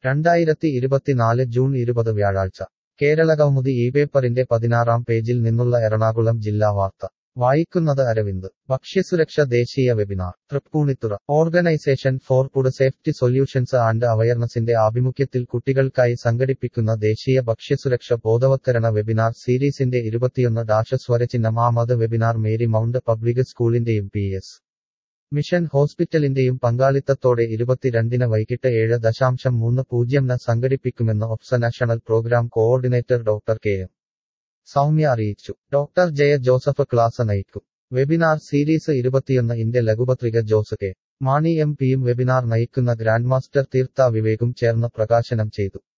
രണ്ടായിരത്തി ഇരുപത്തിനാല് ജൂൺ ഇരുപത് വ്യാഴാഴ്ച കേരളകൗമുദി ഈ പേപ്പറിന്റെ പതിനാറാം പേജിൽ നിന്നുള്ള എറണാകുളം ജില്ലാ വാർത്ത വായിക്കുന്നത് അരവിന്ദ് ഭക്ഷ്യസുരക്ഷ ദേശീയ webinar Tripunithura organisation for food safety solutions and അവയർനെസിന്റെ ആഭിമുഖ്യത്തിൽ കുട്ടികൾക്കായി സംഘടിപ്പിക്കുന്ന ദേശീയ ഭക്ഷ്യസുരക്ഷ ബോധവത്കരണ വെബിനാർ സീരീസിന്റെ ഇരുപത്തിയൊന്ന് ഡാഷ സ്വരചിഹ്നം ആമത് വെബിനാർ മേരി മൗണ്ട് പബ്ലിക് സ്കൂളിന്റെയും പി എസ് മിഷൻ ഹോസ്പിറ്റലിന്റെയും പങ്കാളിത്തത്തോടെ ഇരുപത്തിരണ്ടിന് വൈകിട്ട് ഏഴ് ദശാംശം മൂന്ന് പൂജ്യംന് സംഘടിപ്പിക്കുമെന്ന് ഒപ്സ national programme coordinator doctor K M Soumya അറിയിച്ചു ഡോക്ടർ ജയ ജോസഫ് ക്ലാസ് നയിക്കും വെബിനാർ സീരീസ് ഇരുപത്തിയൊന്ന് ഇന്റെ ലഘുപത്രിക ജോസ് കെ മാണി എം പിയും വെബിനാർ നയിക്കുന്ന ഗ്രാൻഡ് മാസ്റ്റർ തീർത്ഥ വിവേകും ചേർന്ന് പ്രകാശനം ചെയ്തു